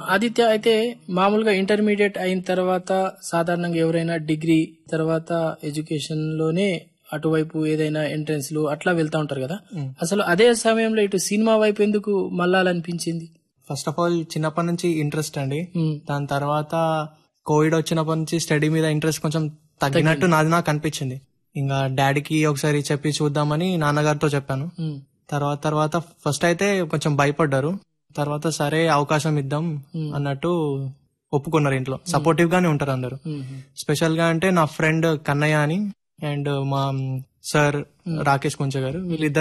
ఆదిత్య అయితే మామూలుగా ఇంటర్మీడియట్ అయిన తర్వాత సాధారణంగా ఎవరైనా డిగ్రీ తర్వాత ఎడ్యుకేషన్ లోనే అటువైపు ఏదైనా ఎంట్రన్స్ లు అట్లా వెళ్తా ఉంటారు కదా అసలు అదే సమయంలో ఇటు సినిమా వైపు ఎందుకు మళ్ళాలనిపించింది ఫస్ట్ ఆఫ్ ఆల్ చిన్నప్పటి నుంచి ఇంట్రెస్ట్ అండి ఉమ్, దాని తర్వాత కోవిడ్ వచ్చినప్పటి నుంచి స్టడీ మీద ఇంట్రెస్ట్ కొంచెం తగ్గినట్టు నాది నాకు అనిపించింది ఇంకా డాడీకి ఒకసారి చెప్పి చూద్దామని నాన్నగారితో చెప్పాను ఉమ్, తర్వాత తర్వాత ఫస్ట్ అయితే కొంచెం భయపడ్డారు తర్వాత సరే అవకాశం ఇద్దాం అన్నట్టు ఒప్పుకున్నారు ఇంట్లో సపోర్టివ్ గానే ఉంటారు అందరు ఉమ్, స్పెషల్ గా అంటే నా ఫ్రెండ్ కన్నయ్య అని అండ్ మా సార్ రాకేష్ కొంచె గారు వీళ్ళిద్దరు